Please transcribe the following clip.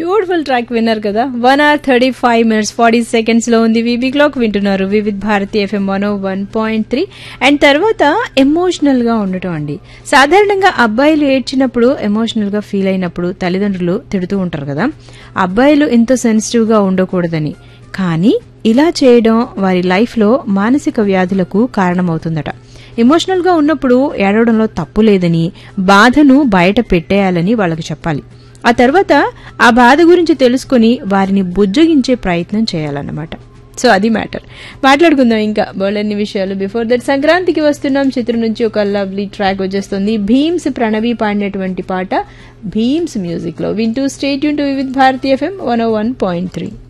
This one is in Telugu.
బ్యూటిఫుల్ ట్రాక్ విన్నారు కదా one hour thirty five minutes forty seconds లో ఉంది వీబీ క్లాక్ వింటున్నారు Vividh Bharati F M one one point three and తర్వాత ఎమోషనల్ గా ఉండటం అండి సాధారణంగా అబ్బాయిలు ఏడ్చినప్పుడు ఎమోషనల్ గా ఫీల్ అయినప్పుడు తల్లిదండ్రులు తిడుతూ ఉంటారు కదా అబ్బాయిలు ఇంత సెన్సిటివ్ గా ఉండకూడదని కానీ ఇలా చేయడం వారి లైఫ్ లో మానసిక వ్యాధులకు కారణమవుతుందట ఎమోషనల్ గా ఉన్నప్పుడు ఏడవడంలో తప్పు లేదని బాధను బయట పెట్టేయాలని వాళ్ళకి చెప్పాలి ఆ తర్వాత ఆ బాధ గురించి తెలుసుకుని వారిని బుజ్జగించే ప్రయత్నం చేయాలన్నమాట సో అది మ్యాటర్ మాట్లాడుకుందాం ఇంకా బోలెన్ని విషయాలు బిఫోర్ దట్ సంక్రాంతికి వస్తున్నాం చిత్రం నుంచి ఒక లవ్లీ ట్రాక్ వచ్చేస్తుంది భీమ్స్ ప్రణవి పాడినటువంటి పాట భీమ్స్ మ్యూజిక్ లో వింటూ స్టేట్ యూన్ to Vividh Bharati F M one one point three